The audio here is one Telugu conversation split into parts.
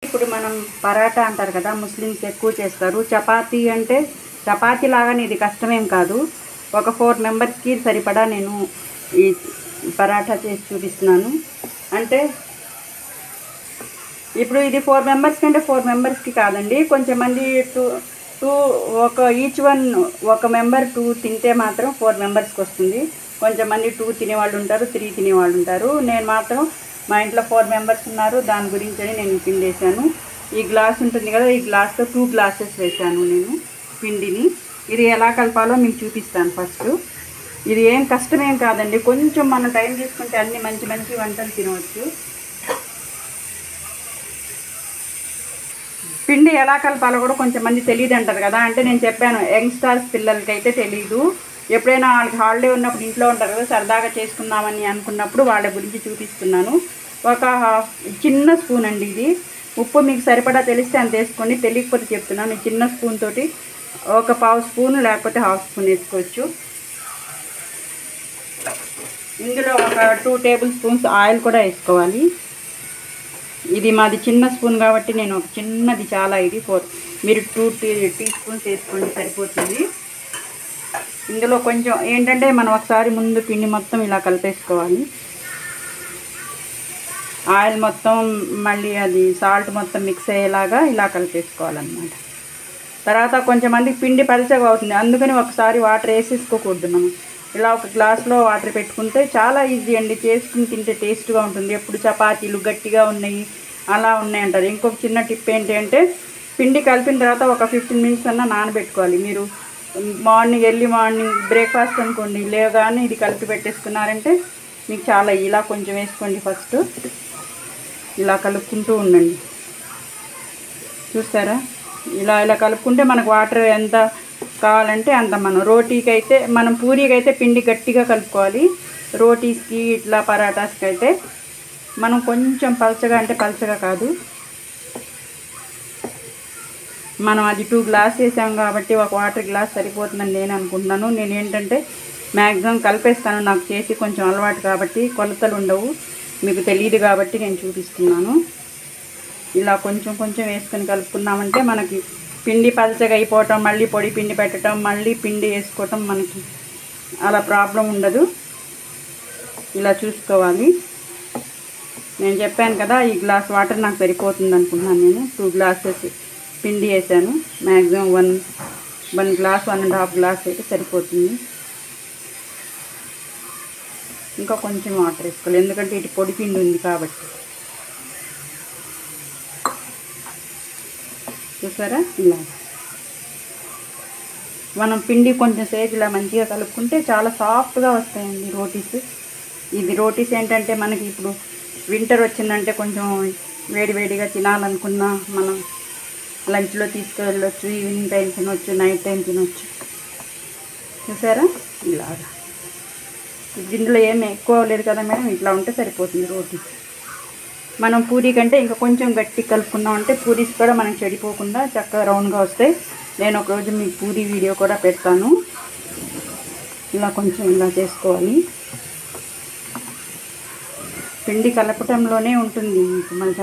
ఇప్పుడు మనం పరాటా అంటారు కదా ముస్లిమ్స్ ఎక్కువ చేస్తారు చపాతీ అంటే చపాతీ లాగానే ఇది కష్టమేం కాదు ఒక ఫోర్ మెంబర్స్కి సరిపడా నేను ఈ పరాటా చేసి చూపిస్తున్నాను అంటే ఇప్పుడు ఇది ఫోర్ మెంబర్స్ కంటే ఫోర్ మెంబర్స్కి కాదండి కొంచెం మంది టూ టూ ఒక ఈచ్ వన్ ఒక మెంబర్ టూ తింటే మాత్రం ఫోర్ మెంబర్స్కి వస్తుంది కొంచెం మంది టూ తినేవాళ్ళు ఉంటారు త్రీ తినేవాళ్ళు ఉంటారు నేను మాత్రం మా ఇంట్లో ఫోర్ మెంబర్స్ ఉన్నారు దాని గురించి అని నేను పిండి వేసాను ఈ గ్లాస్ ఉంటుంది కదా ఈ గ్లాస్తో టూ గ్లాసెస్ వేసాను నేను పిండిని ఇది ఎలా కలపాలో మీకు చూపిస్తాను ఫస్ట్ ఇది ఏం కష్టమేం కాదండి కొంచెం మనం టైం తీసుకుంటే అన్ని మంచి మంచి వంటలు తినవచ్చు పిండి ఎలా కలపాలో కూడా కొంచెం మంది తెలియదు అంటారు కదా అంటే నేను చెప్పాను యంగ్స్టర్స్ పిల్లలకి అయితే తెలియదు ఎప్పుడైనా వాళ్ళకి హాలిడే ఉన్నప్పుడు ఇంట్లో ఉంటారు కదా సరదాగా చేసుకుందామని అనుకున్నప్పుడు వాళ్ళ గురించి చూపిస్తున్నాను ఒక చిన్న స్పూన్ అండి ఇది ఉప్పు మీకు సరిపడా తెలిస్తే అంత వేసుకోండి తెలియకపోతే చెప్తున్నాను ఈ చిన్న స్పూన్ తోటి ఒక పావు స్పూన్ లేకపోతే హాఫ్ స్పూన్ వేసుకోవచ్చు ఇందులో ఒక టూ టేబుల్ స్పూన్స్ ఆయిల్ కూడా వేసుకోవాలి ఇది మాది చిన్న స్పూన్ కాబట్టి నేను ఒక చిన్నది చాలా ఇది ఫోర్ మీరు టూ టీ టీ స్పూన్స్ వేసుకోండి సరిపోతుంది ఇందులో కొంచెం ఏంటంటే మనం ఒకసారి ముందు పిండి మొత్తం ఇలా కలిపేసుకోవాలి ఆయిల్ మొత్తం మళ్ళీ అది సాల్ట్ మొత్తం మిక్స్ అయ్యేలాగా ఇలా కలిపేసుకోవాలన్నమాట తర్వాత కొంచెం మందికి పిండి పలచగా అవుతుంది అందుకని ఒకసారి వాటర్ వేసేసుకోకూడదు మనం ఇలా ఒక గ్లాస్లో వాటర్ పెట్టుకుంటే చాలా ఈజీ అండి చేసుకుని తింటే టేస్ట్గా ఉంటుంది ఎప్పుడు చపాతీలు గట్టిగా ఉన్నాయి అలా ఉన్నాయి అంటారు ఇంకొక చిన్న టిప్ ఏంటి అంటే పిండి కలిపిన తర్వాత ఒక ఫిఫ్టీన్ మినిట్స్ అన్నా నానబెట్టుకోవాలి మీరు మార్నింగ్ ఎర్లీ మార్నింగ్ బ్రేక్ఫాస్ట్ అనుకోండి లేవగానే ఇది కలిపి పెట్టేసుకున్నారంటే మీకు చాలా ఇలా కొంచెం వేసుకోండి ఫస్ట్ ఇలా కలుపుకుంటూ ఉండండి చూస్తారా ఇలా ఇలా కలుపుకుంటే మనకు వాటర్ ఎంత కావాలంటే అంత మనం రోటీకి అయితే మనం పూరీకి అయితే పిండి గట్టిగా కలుపుకోవాలి రోటీస్కి ఇట్లా పరాటాస్కి అయితే మనం కొంచెం పలచగా అంటే పలచగా కాదు మనం అది టూ గ్లాస్ వేసాం కాబట్టి ఒక వాటర్ గ్లాస్ సరిపోతుందని నేను అనుకుంటున్నాను నేను ఏంటంటే మ్యాక్సిమం కలిపేస్తాను నాకు చేసి కొంచెం అలవాటు కాబట్టి కొలతలు ఉండవు మీకు తెలియదు కాబట్టి నేను చూపిస్తున్నాను ఇలా కొంచెం కొంచెం వేసుకొని కలుపుకున్నామంటే మనకి పిండి పలచగా అయిపోవటం మళ్ళీ పొడి పిండి పెట్టడం మళ్ళీ పిండి వేసుకోవటం మనకి అలా ప్రాబ్లం ఉండదు ఇలా చూసుకోవాలి నేను చెప్పాను కదా ఈ గ్లాస్ వాటర్ నాకు సరిపోతుంది అనుకుంటున్నాను నేను టూ గ్లాసెస్ పిండి వేసాను maximum one one glass one and half glass అయితే సరిపోతుంది ఇంకా కొంచెం వాటర్ వేసుకోవాలి ఎందుకంటే ఇటు పొడి పిండి ఉంది కాబట్టి చూసారా ఇలా మనం పిండి కొంచెం సేపు ఇలా మంచిగా కలుపుకుంటే చాలా సాఫ్ట్గా వస్తాయండి రోటీస్ ఇది రోటీస్ ఏంటంటే మనకి ఇప్పుడు వింటర్ వచ్చిందంటే కొంచెం వేడి వేడిగా తినాలనుకున్నా మనం లంచ్లో తీసుకువెళ్ళొచ్చు ఈవినింగ్ టైం తినొచ్చు నైట్ టైం తినొచ్చు చూసారా ఇలాగా దీంట్లో ఏమి ఎక్కువ లేదు కదా మేడం ఇట్లా ఉంటే సరిపోతుంది రోటీ మనం పూరీ కంటే ఇంకా కొంచెం గట్టి కలుపుకున్నామంటే పూరీస్ కూడా మనకి చెడిపోకుండా చక్కగా రౌండ్గా వస్తాయి నేను ఒకరోజు మీకు పూరీ వీడియో కూడా పెడతాను ఇలా కొంచెం ఇలా చేసుకోవాలి పిండి కలపటంలోనే ఉంటుంది మీకు మళ్ళీ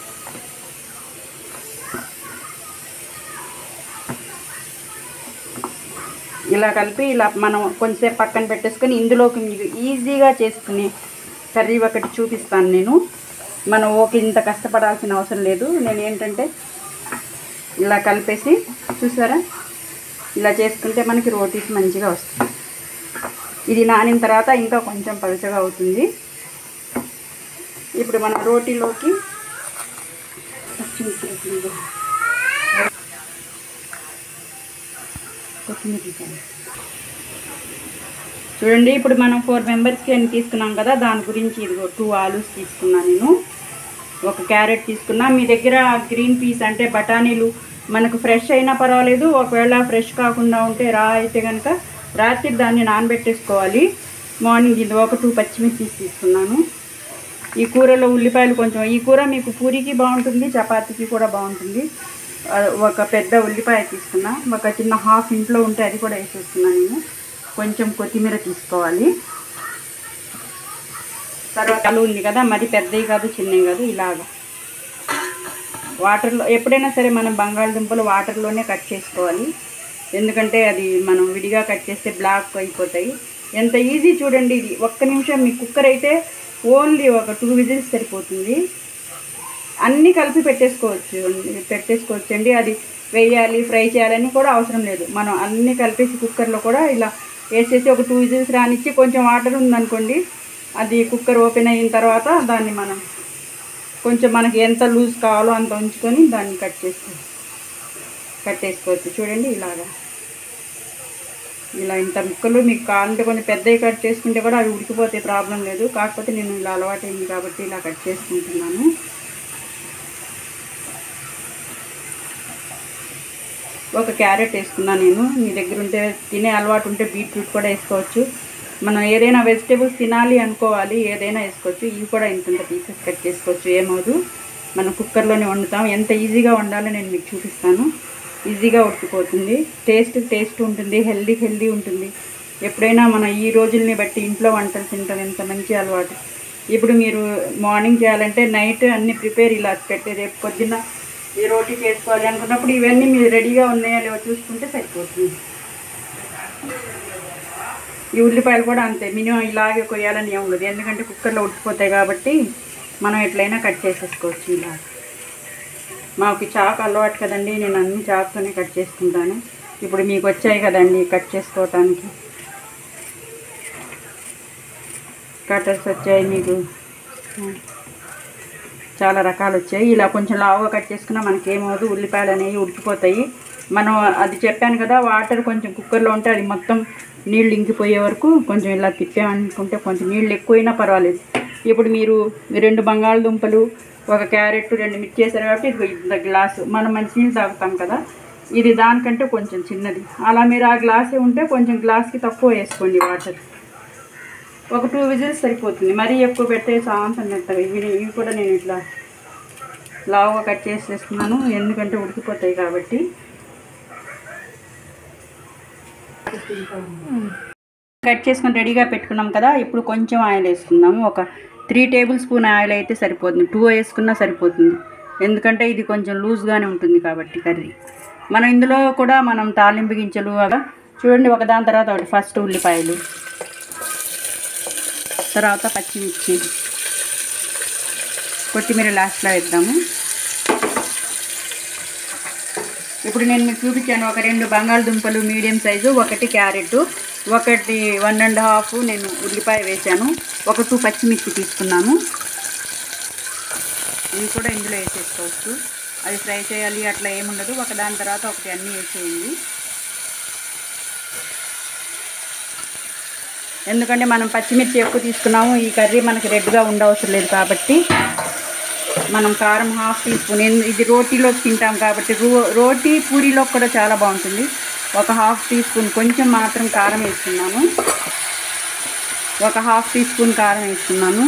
ఇలా కలిపి ఇలా మనం కొంచెంసేపు పక్కన పెట్టేసుకొని ఇందులోకి మీకు ఈజీగా చేసుకునే కర్రీ ఒకటి చూపిస్తాను నేను మనం ఓకే ఇంత కష్టపడాల్సిన అవసరం లేదు నేను ఏంటంటే ఇలా కలిపేసి చూసారా ఇలా చేసుకుంటే మనకి రోటీస్ మంచిగా వస్తాయి ఇది నానిన తర్వాత ఇంకా కొంచెం పలుచగా అవుతుంది ఇప్పుడు మనం రోటీలోకి కొత్తిమీర తీసాను. చూడండి ఇప్పుడు మనం ఫోర్ మెంబర్స్కి అని తీసుకున్నాం కదా దాని గురించి ఇదిగో టూ ఆలూస్ తీసుకున్నాను నేను ఒక క్యారెట్ తీసుకున్నా మీ దగ్గర గ్రీన్ పీస్ అంటే బఠానీలు మనకు ఫ్రెష్ అయినా పర్వాలేదు ఒకవేళ ఫ్రెష్ కాకుండా ఉంటే రా అయితే కనుక రాత్రి దాన్ని నానబెట్టేసుకోవాలి మార్నింగ్ ఇది ఒక టూ పచ్చిమిర్చి తీసుకున్నాను ఈ కూరలో ఉల్లిపాయలు కొంచెం ఈ కూర మీకు పూరికి బాగుంటుంది చపాతీకి కూడా బాగుంటుంది ఆ, ఒక పెద్ద ఉల్లిపాయ తీసుకున్నా ఒక చిన్న హాఫ్ ఇంట్లో ఉంటే అది కూడా వేసేస్తున్నాను నేను కొంచెం కొత్తిమీర తీసుకోవాలి తర్వాత ఆలు ఉంది కదా మరి పెద్దవి కాదు చిన్నవి కాదు ఇలాగా వాటర్లో ఎప్పుడైనా సరే మనం బంగాళదుంపలు వాటర్లోనే కట్ చేసుకోవాలి ఎందుకంటే అది మనం విడిగా కట్ చేస్తే బ్లాక్ అయిపోతాయి ఎంత ఈజీ చూడండి ఇది ఒక్క నిమిషం మీ కుక్కర్ అయితే ఓన్లీ ఒక టూ విజిల్స్ సరిపోతుంది అన్నీ కలిపి పెట్టేసుకోవచ్చు పెట్టేసుకోవచ్చు అండి అది వేయాలి ఫ్రై చేయాలని కూడా అవసరం లేదు మనం అన్నీ కలిపేసి కుక్కర్లో కూడా ఇలా వేసేసి ఒక టూ విజిల్స్ రానిచ్చి కొంచెం వాటర్ ఉందనుకోండి అది కుక్కర్ ఓపెన్ అయిన తర్వాత దాన్ని మనం కొంచెం మనకి ఎంత లూజ్ కావాలో అంత ఉంచుకొని దాన్ని కట్ చేసుకో కట్టేసుకోవచ్చు చూడండి ఇలాగా ఇలా ఇంత ముక్కలు మీకు కావాలంటే కొంచెం పెద్దవి కట్ చేసుకుంటే కూడా అవి ఉడికిపోతే ప్రాబ్లం లేదు కాకపోతే నేను ఇలా అలవాటైంది కాబట్టి ఇలా కట్ చేసుకుంటున్నాను ఒక క్యారెట్ వేసుకున్నాను నేను మీ దగ్గర ఉంటే తినే అలవాటు ఉంటే బీట్రూట్ కూడా వేసుకోవచ్చు మనం ఏదైనా వెజిటేబుల్స్ తినాలి అనుకోవాలి ఏదైనా వేసుకోవచ్చు ఇవి కూడా ఇంత ఇంత పీసెస్ కట్ చేసుకోవచ్చు ఏమవుదు మనం కుక్కర్లోనే వండుతాం ఎంత ఈజీగా వండాలో నేను మీకు చూపిస్తాను ఈజీగా ఉడికిపోతుంది టేస్ట్ టేస్ట్ ఉంటుంది హెల్దీ హెల్దీ ఉంటుంది ఎప్పుడైనా మన ఈ రోజుల్ని బట్టి ఇంట్లో వంటలు తింటాం ఎంత మంచి అలవాటు ఇప్పుడు మీరు మార్నింగ్ చేయాలంటే నైట్ అన్ని ప్రిపేర్ ఇలా పెట్టే రేపు పొద్దున్న ఈ రోటీ చేసుకోవాలి అనుకున్నప్పుడు ఇవన్నీ మీరు రెడీగా ఉన్నాయో లేవో చూసుకుంటే సరిపోతుంది ఈ ఉల్లిపాయలు కూడా అంతే మినిమం ఇలాగే కొయ్యాలని ఏమి ఉండదు ఎందుకంటే కుక్కర్లో ఉడికిపోతాయి కాబట్టి మనం ఎట్లయినా కట్ చేసేసుకోవచ్చు ఇలా మాకు చాకు అలవాటు కదండి నేను అన్ని చాకుతోనే కట్ చేసుకుంటాను ఇప్పుడు మీకు వచ్చాయి కదండి కట్ చేసుకోవటానికి కటర్స్ వచ్చాయి మీకు చాలా రకాలు వచ్చాయి ఇలా కొంచెం లావుగా కట్ చేసుకున్నా మనకి ఏమవుదు ఉల్లిపాయలు అనేవి ఉడికిపోతాయి మనం అది చెప్పాను కదా వాటర్ కొంచెం కుక్కర్లో ఉంటే అది మొత్తం నీళ్ళు ఇంకిపోయే వరకు కొంచెం ఇలా తిప్పామనుకుంటే కొంచెం నీళ్ళు ఎక్కువైనా పర్వాలేదు ఇప్పుడు మీరు రెండు బంగాళదుంపలు ఒక క్యారెట్ రెండు మిర్చి చేశారు కాబట్టి ఇది ఇంత గ్లాసు మనం మంచినీళ్ళు తాగుతాం కదా ఇది దానికంటే కొంచెం చిన్నది అలా మీరు ఆ గ్లాసే ఉంటే కొంచెం గ్లాస్కి తక్కువ వేసుకోండి వాటర్ ఒక టూ విజిల్స్ సరిపోతుంది మరీ ఎక్కువ పెడితే సాంతం మెత్తగా ఇవి ఇవి కూడా నేను ఇట్లా లావుగా కట్ చేసేస్తున్నాను ఎందుకంటే ఉడికిపోతాయి కాబట్టి కట్ చేసుకొని రెడీగా పెట్టుకున్నాం కదా ఇప్పుడు కొంచెం ఆయిల్ వేసుకుందాము ఒక త్రీ టేబుల్ స్పూన్ ఆయిల్ అయితే సరిపోతుంది టూ వేసుకున్నా సరిపోతుంది ఎందుకంటే ఇది కొంచెం లూజ్గానే ఉంటుంది కాబట్టి కర్రీ మనం ఇందులో కూడా మనం తాలింపు గింజలు అలా చూడండి ఒకదాని తర్వాత ఒకటి ఫస్ట్ ఉల్లిపాయలు తర్వాత పచ్చిమిర్చి కొత్తిమీర లాస్ట్లో వేద్దాము ఇప్పుడు నేను మీకు చూపించాను ఒక రెండు బంగాళదుంపలు మీడియం సైజు ఒకటి క్యారెట్ ఒకటి వన్ అండ్ హాఫ్ నేను ఉల్లిపాయ వేసాను ఒక టూ పచ్చిమిర్చి తీసుకున్నాను ఇవి కూడా ఇందులో వేసేసుకోవచ్చు అది ఫ్రై చేయాలి అట్లా ఏముండదు ఒక దాని తర్వాత ఒకటి అన్నీ వేసేయండి ఎందుకంటే మనం పచ్చిమిర్చి ఎక్కువ తీసుకున్నాము ఈ కర్రీ మనకి రెడ్గా ఉండవసరం లేదు కాబట్టి మనం కారం హాఫ్ టీ స్పూన్ ఎందు- ఇది రోటీలోకి తింటాం కాబట్టి రో రోటీ పూరీలో కూడా చాలా బాగుంటుంది ఒక హాఫ్ టీ స్పూన్ కొంచెం మాత్రం కారం వేస్తున్నాను ఒక హాఫ్ టీ స్పూన్ కారం వేస్తున్నాను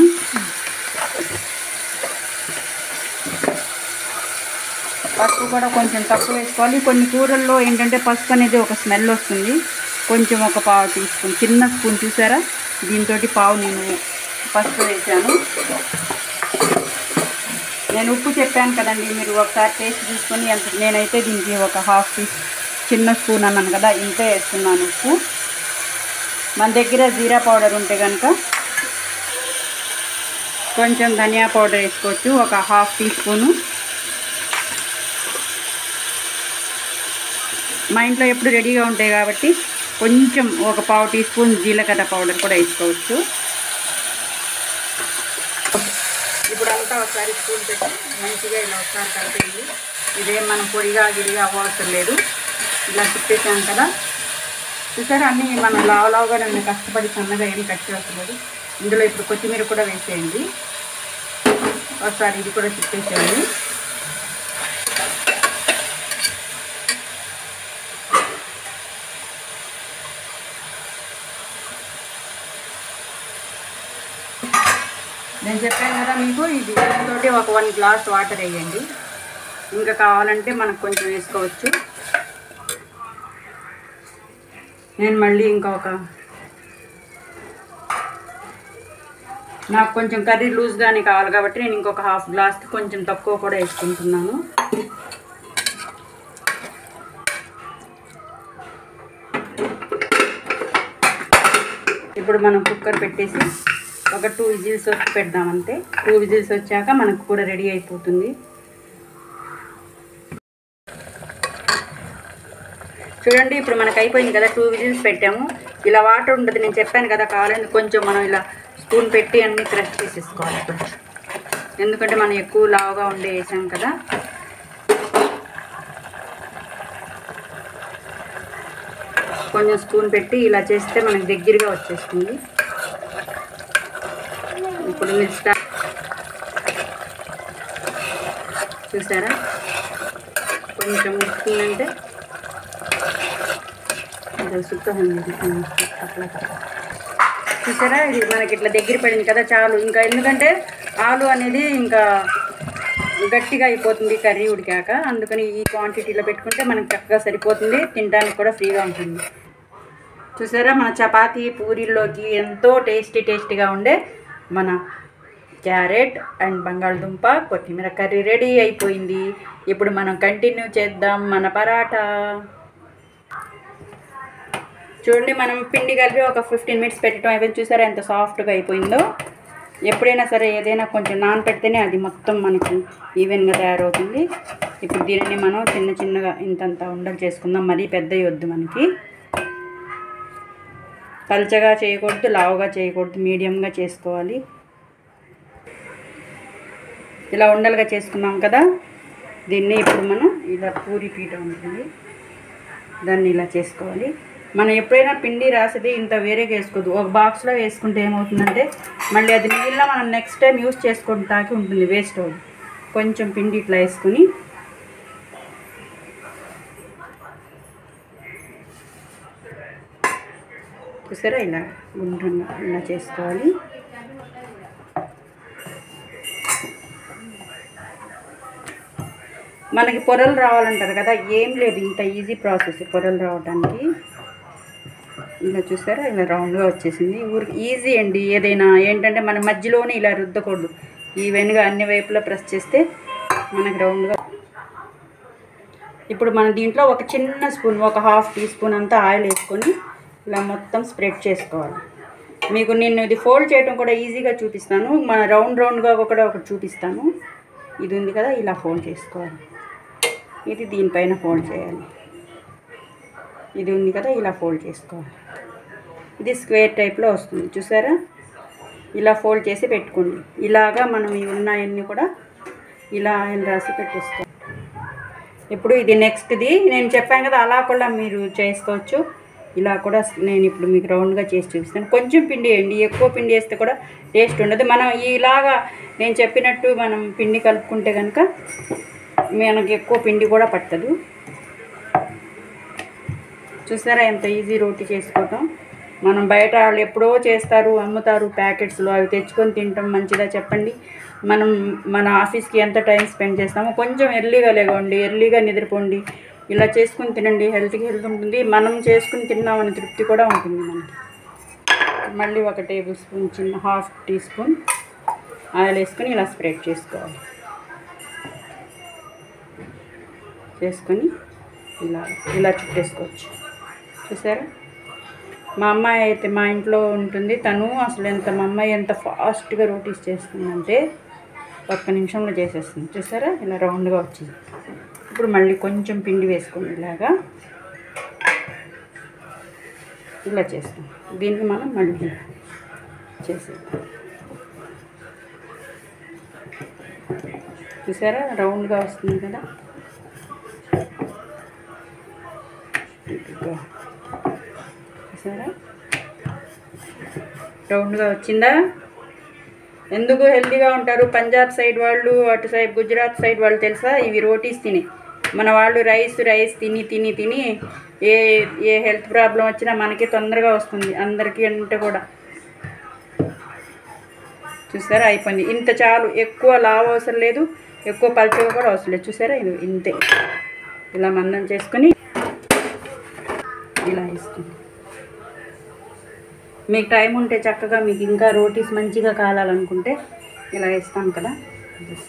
పసుపు కూడా కొంచెం తక్కువ వేసుకోవాలి కొన్ని కూరల్లో ఏంటంటే పసుపు అనేది ఒక స్మెల్ వస్తుంది కొంచెం ఒక పావు టీ స్పూన్ చిన్న స్పూన్ చూసారా దీంతో పావు నేను పసుపు వేసాను నేను ఉప్పు చెప్పాను కదండి మీరు ఒకసారి టేస్ట్ చూసుకొని ఎంత నేనైతే దీనికి ఒక హాఫ్ టీ చిన్న స్పూన్ అన్నాను కదా ఇంతే వేస్తున్నాను ఉప్పు మన దగ్గర జీరా పౌడర్ ఉంటే కనుక కొంచెం ధనియా పౌడర్ వేసుకోవచ్చు ఒక హాఫ్ టీ స్పూను మా ఇంట్లో ఎప్పుడు రెడీగా ఉంటాయి కాబట్టి కొంచెం ఒక పావు టీ స్పూన్ జీలకర్ర పౌడర్ కూడా వేసుకోవచ్చు ఇప్పుడు అంతా ఒకసారి స్పూన్ పెట్టి మంచిగా ఇలా ఒకసారి కలిపేయండి ఇదేం మనం పొడిగా గిడిగా అవ్వవసరం లేదు ఇలా తిప్పేసాం కదా చూసారా అన్నీ మనం లావు లావుగా నన్ను కష్టపడి సన్నగా ఏం కట్ చేయవసరం లేదు ఇందులో ఇప్పుడు కొత్తిమీర కూడా వేసేయండి ఒకసారి ఇది కూడా తిప్పేసేయండి నేను చెప్పాను కదా మీకు ఇది తోటి ఒక వన్ గ్లాస్ వాటర్ వేయండి ఇంకా కావాలంటే మనకు కొంచెం వేసుకోవచ్చు నేను మళ్ళీ ఇంకా ఒక నాకు కొంచెం కర్రీ లూజ్గానే కావాలి కాబట్టి నేను ఇంకొక హాఫ్ గ్లాస్కి కొంచెం తక్కువ కూడా వేసుకుంటున్నాను ఇప్పుడు మనం కుక్కర్ పెట్టేసి ఒక టూ విజిల్స్ వచ్చి పెడదాం అంతే టూ విజిల్స్ వచ్చాక మనకు కూర రెడీ అయిపోతుంది చూడండి ఇప్పుడు మనకు అయిపోయింది కదా టూ విజిల్స్ పెట్టాము ఇలా వాటర్ ఉంటుంది నేను చెప్పాను కదా కావాలని కొంచెం మనం ఇలా స్పూన్ పెట్టి అన్ని క్రష్ చేసేసుకోవాలి కొంచెం ఎందుకంటే మనం ఎక్కువ లావుగా ఉండే వేసాం కదా కొంచెం స్పూన్ పెట్టి ఇలా చేస్తే మనకి దగ్గరగా వచ్చేస్తుంది ఇప్పుడు మీరు స్టార్ట్ చూసారా కొంచెం ఉడుకుందంటే ఇది సుక్క ఉంది అట్లా చూసారా ఇది మనకి ఇట్లా దగ్గర పడింది కదా చాలు ఇంకా ఎందుకంటే ఆలు అనేది ఇంకా గట్టిగా అయిపోతుంది కర్రీ ఉడికాక అందుకని ఈ క్వాంటిటీలో పెట్టుకుంటే మనకి చక్కగా సరిపోతుంది తినడానికి కూడా ఫ్రీగా ఉంటుంది చూసారా మన చపాతీ పూరీల్లోకి ఎంతో టేస్టీ టేస్టీగా ఉండే మన క్యారెట్ అండ్ బంగాళదుంప కొత్తిమీర కర్రీ రెడీ అయిపోయింది ఇప్పుడు మనం కంటిన్యూ చేద్దాం మన పరాటా చూడండి మనం పిండి కలిపి ఒక ఫిఫ్టీన్ మినిట్స్ పెట్టడం అయిపోయింది చూసారా ఎంత సాఫ్ట్గా అయిపోయిందో ఎప్పుడైనా సరే ఏదైనా కొంచెం నానపెడితేనే అది మొత్తం మనకి ఈవెన్గా తయారవుతుంది ఇప్పుడు దీనిని మనం చిన్న చిన్నగా ఇంతంత ఉండలు చేసుకుందాం మరీ పెద్దవి వద్దు మనకి పల్చగా చేయకూడదు లావుగా చేయకూడదు మీడియంగా చేసుకోవాలి ఇలా ఉండలుగా చేసుకున్నాం కదా దీన్ని ఇప్పుడు మనం ఇలా పూరి పీట ఉంటుంది దాన్ని ఇలా చేసుకోవాలి మనం ఎప్పుడైనా పిండి రాసేది ఇంత వేరేగా వేసుకోవద్దు ఒక బాక్స్లో వేసుకుంటే ఏమవుతుందంటే మళ్ళీ అది నీళ్ళ మనం నెక్స్ట్ టైం యూస్ చేసుకుంటాకి ఉంటుంది వేస్ట్ అవ్వదు కొంచెం పిండి ఇట్లా వేసుకుని చూసారా ఇలా గుండ్రంగా ఇలా చేసుకోవాలి మనకి పొరలు రావాలంటారు కదా ఏం లేదు ఇంత ఈజీ ప్రాసెస్ పొరలు రావడానికి ఇలా చూసారా ఇలా రౌండ్గా వచ్చేసింది ఊరికి ఈజీ అండి ఏదైనా ఏంటంటే మన మధ్యలోనే ఇలా రుద్దకూడదు ఈవెన్గా అన్ని వైపులా ప్రెస్ చేస్తే మనకి రౌండ్గా ఇప్పుడు మన దీంట్లో ఒక చిన్న స్పూన్ ఒక హాఫ్ టీ స్పూన్ అంతా ఆయిల్ వేసుకొని ఇలా మొత్తం స్ప్రెడ్ చేసుకోవాలి మీకు నేను ఇది ఫోల్డ్ చేయడం కూడా ఈజీగా చూపిస్తాను మన రౌండ్ రౌండ్గా కూడా ఒకటి చూపిస్తాను ఇది ఉంది కదా ఇలా ఫోల్డ్ చేసుకోవాలి ఇది దీనిపైన ఫోల్డ్ చేయాలి ఇది ఉంది కదా ఇలా ఫోల్డ్ చేసుకోవాలి ఇది స్క్వేర్ టైప్లో వస్తుంది చూసారా ఇలా ఫోల్డ్ చేసి పెట్టుకోండి ఇలాగా మనం ఇవి ఉన్నాయన్నీ కూడా ఇలా ఆయిల్ రాసి పెట్టేసుకోవాలి ఇప్పుడు ఇది నెక్స్ట్ది నేను చెప్పాను కదా అలా కూడా మీరు చేసుకోవచ్చు ఇలా కూడా నేను ఇప్పుడు మీకు రౌండ్గా చేసి చూపిస్తాను కొంచెం పిండి వేయండి ఎక్కువ పిండి వేస్తే కూడా టేస్ట్ ఉండదు మనం ఇలాగా నేను చెప్పినట్టు మనం పిండి కలుపుకుంటే కనుక మనకి ఎక్కువ పిండి కూడా పట్టదు చూసారా ఎంత ఈజీ రోటీ చేసుకోవటం మనం బయట వాళ్ళు ఎప్పుడో చేస్తారు అమ్ముతారు ప్యాకెట్స్లో అవి తెచ్చుకొని తినటం మంచిదా చెప్పండి మనం మన ఆఫీస్కి ఎంత టైం స్పెండ్ చేస్తామో కొంచెం ఎర్లీగా లేవండి ఎర్లీగా నిద్రపోండి ఇలా చేసుకుని తినండి హెల్త్కి హెల్త్ ఉంటుంది మనం చేసుకుని తిన్నామని తృప్తి కూడా ఉంటుంది మనకి మళ్ళీ ఒక టేబుల్ స్పూన్ చిన్న హాఫ్ టీ స్పూన్ ఆయిల్ వేసుకొని ఇలా స్ప్రెడ్ చేసుకోవాలి చేసుకొని ఇలా ఇలా చుట్టేసుకోవచ్చు చూసారా మా అమ్మాయి అయితే మా ఇంట్లో ఉంటుంది తను అసలు ఎంత మా అమ్మాయి ఎంత ఫాస్ట్గా రోటీస్ చేస్తుందంటే ఒక్క నిమిషంలో చేసేస్తుంది చూసారా ఇలా రౌండ్గా వచ్చింది ఇప్పుడు మళ్ళీ కొంచెం పిండి వేసుకోండి ఇలాగా ఇలా చేస్తాం దీన్ని మనం మళ్ళీ చేసేద్దాం చూసారా రౌండ్గా వస్తుంది కదా ఇదిగో. చూసారా రౌండ్గా వచ్చిందా ఎందుకు హెల్తీగా ఉంటారు పంజాబ్ సైడ్ వాళ్ళు అటు సైడ్ గుజరాత్ సైడ్ వాళ్ళు తెలుసా ఇవి రోటీస్ తిని మన వాళ్ళు రైస్ రైస్ తిని తిని తిని ఏ ఏ హెల్త్ ప్రాబ్లం వచ్చినా మనకి తొందరగా వస్తుంది అందరికీ అంటే కూడా చూసారా అయిపోయింది ఇంత చాలు ఎక్కువ లావు అవసరం లేదు ఎక్కువ పల్చగా కూడా అవసరం లేదు చూసారా ఇది ఇంతే ఇలా మందం చేసుకొని ఇలా వేసుకుంది మీకు టైం ఉంటే చక్కగా మీకు ఇంకా రోటీస్ మంచిగా కాలాలనుకుంటే ఇలా వేస్తాం కదా జస్ట్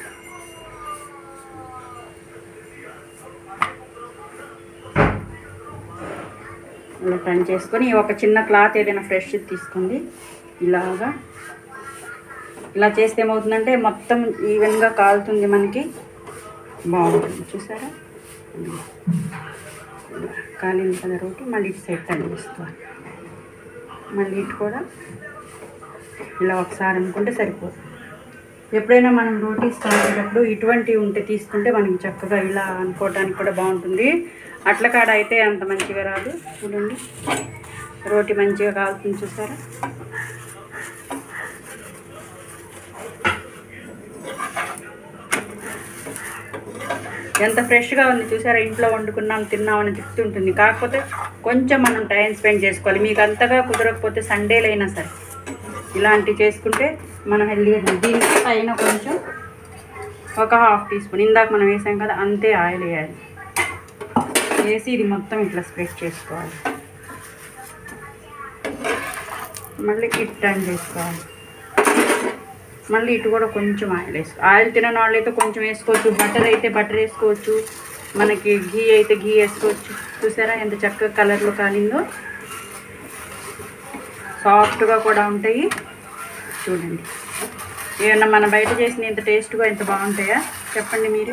ఇలా టర్న్ చేసుకొని ఒక చిన్న క్లాత్ ఏదైనా ఫ్రెష్ తీసుకోండి ఇలాగా ఇలా చేస్తే ఏమవుతుందంటే మొత్తం ఈవెన్గా కాలుతుంది మనకి బాగుంటుంది చూసారా ఇలా కాలిన కదా రోటి మళ్ళీ ఇటు సైడ్ టర్న్ చేసుకోవాలి మళ్ళీ ఇటు కూడా ఇలా ఒకసారి అనుకుంటే సరిపోతుంది ఎప్పుడైనా మనం రోటీస్ కాసేటప్పుడు ఇటువంటివి ఉంటే తీసుకుంటే మనకి చక్కగా ఇలా అనుకోవడానికి కూడా బాగుంటుంది అట్ల కాడ అయితే అంత మంచిగా రాదు చూడండి రోటి మంచిగా కాలుతుంది చూసారా ఎంత ఫ్రెష్గా ఉంది చూసారా ఇంట్లో వండుకున్నాం తిన్నామని తిప్పుతుంటుంది కాకపోతే కొంచెం మనం టైం స్పెండ్ చేసుకోవాలి మీకు అంతగా కుదరకపోతే సండేలు అయినా సరే ఇలాంటివి చేసుకుంటే మనం హెల్దీగా తింటాం. దీనికి పైన కొంచెం ఒక హాఫ్ టీ స్పూన్ ఇందాక మనం వేసాం కదా అంతే ఆయిల్ వేయాలి వేసి ఇది మొత్తం ఇట్లా స్ప్రెడ్ చేసుకోవాలి మళ్ళీ ఇటు టర్న్ చేసుకోవాలి మళ్ళీ ఇటు కూడా కొంచెం ఆయిల్ వేసుకో ఆయిల్ తినని వాళ్ళు అయితే కొంచెం వేసుకోవచ్చు బటర్ అయితే బటర్ వేసుకోవచ్చు మనకి ఘీ అయితే ఘీ వేసుకోవచ్చు చూసారా ఎంత చక్కగా కలర్లో కాలిందో సాఫ్ట్గా కూడా ఉంటాయి చూడండి ఏమన్నా మనం బయట చేసిన ఇంత టేస్ట్గా ఇంత బాగుంటాయా చెప్పండి మీరు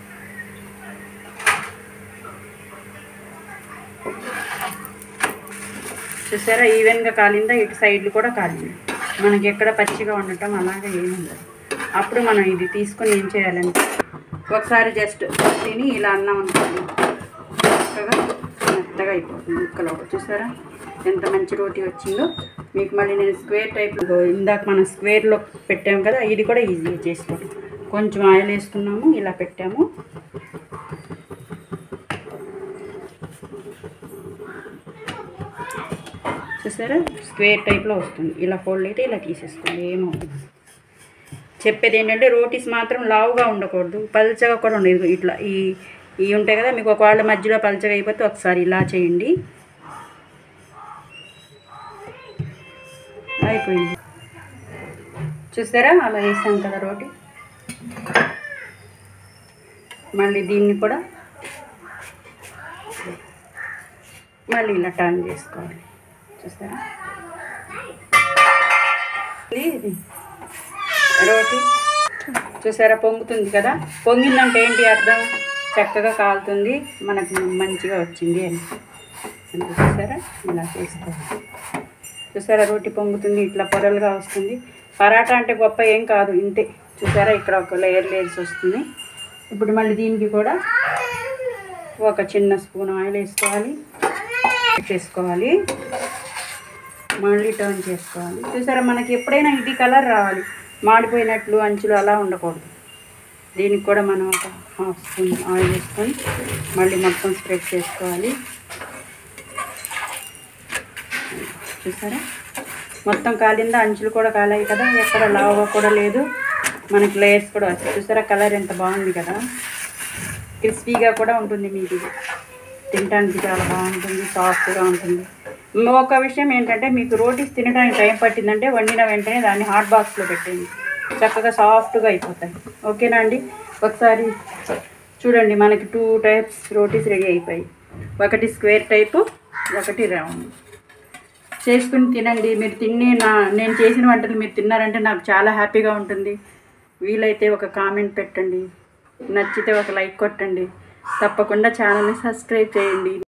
చూసారా ఈవెన్గా కాలిందా ఇటు సైడ్లు కూడా కాలింది మనకి ఎక్కడ పచ్చిగా ఉండటం అలాగే ఏమి ఉండదు అప్పుడు మనం ఇది తీసుకొని ఏం చేయాలంటే ఒకసారి జస్ట్ తిని ఇలా అన్నాం అనుకోండి చక్కగా మెత్తగా అయిపోతుంది ముక్కలో చూసారా ఎంత మంచి రోటీ వచ్చిందో మీకు మళ్ళీ నేను స్క్వేర్ టైప్ ఇందాక మనం స్క్వేర్లో పెట్టాము కదా ఇది కూడా ఈజీగా చేసుకోవడం కొంచెం ఆయిల్ వేసుకున్నాము ఇలా పెట్టాము చూసారా స్క్వేర్ టైప్లో వస్తుంది ఇలా ఫోల్డ్ అయితే ఇలా తీసేసుకోండి ఏమవుతుంది చెప్పేది ఏంటంటే రోటీస్ మాత్రం లావుగా ఉండకూడదు పల్చగా కూడా ఉండదు ఇట్లా ఈ ఇవి ఉంటాయి కదా మీకు ఒకవేళ మధ్యలో పల్చగా అయిపోతే ఒకసారి ఇలా చేయండి అయిపోయింది చూసారా అలా వేసాం కదా రోటీ మళ్ళీ దీన్ని కూడా మళ్ళీ ఇలా టర్న్ చేసుకోవాలి చూసారా ఇది రోటీ చూసారా పొంగుతుంది కదా పొంగిందంటే ఏంటి అర్థం చక్కగా కాలుతుంది మనకు మంచిగా వచ్చింది అని అని చూసారా ఇలా చేసుకోవాలి చూసారా రోటీ పొంగుతుంది ఇట్లా పొరలుగా వస్తుంది పరాటా అంటే గొప్ప ఏం కాదు ఇంతే చూసారా ఇక్కడ ఒక లేయర్ లేయర్స్ వస్తుంది ఇప్పుడు మళ్ళీ దీనికి కూడా ఒక చిన్న స్పూన్ ఆయిల్ వేసుకోవాలి చేసుకోవాలి మళ్ళీ టర్న్ చేసుకోవాలి చూసారా మనకి ఎప్పుడైనా ఇది కలర్ రావాలి మాడిపోయినట్లు అంచులు అలా ఉండకూడదు దీనికి కూడా మనం ఒక హాఫ్ స్పూన్ ఆయిల్ వేసుకొని మళ్ళీ మొత్తం స్ప్రెడ్ చేసుకోవాలి చూసారా మొత్తం కాలిందా అంచులు కూడా కాలాయి కదా ఎక్కడ లావుగా కూడా లేదు మనకి లేయర్స్ కూడా వచ్చాయి చూసారా కలర్ ఎంత బాగుంది కదా క్రిస్పీగా కూడా ఉంటుంది మీకు ఇది తినడానికి చాలా బాగుంటుంది సాఫ్ట్గా ఉంటుంది ఒక విషయం ఏంటంటే మీకు రోటీస్ తినడానికి టైం పట్టిందంటే వండిన వెంటనే దాన్ని హాట్ బాక్స్లో పెట్టండి చక్కగా సాఫ్ట్గా అయిపోతాయి ఓకేనా అండి ఒకసారి చూడండి మనకి టూ టైప్స్ రోటీస్ రెడీ అయిపోయాయి ఒకటి స్క్వేర్ టైపు ఒకటి రౌండ్ చేసుకుని తినండి మీరు తిని నా నేను చేసిన వంటలు మీరు తిన్నారంటే నాకు చాలా హ్యాపీగా ఉంటుంది వీలైతే ఒక కామెంట్ పెట్టండి నచ్చితే ఒక లైక్ కొట్టండి తప్పకుండా ఛానల్ని సబ్స్క్రైబ్ చేయండి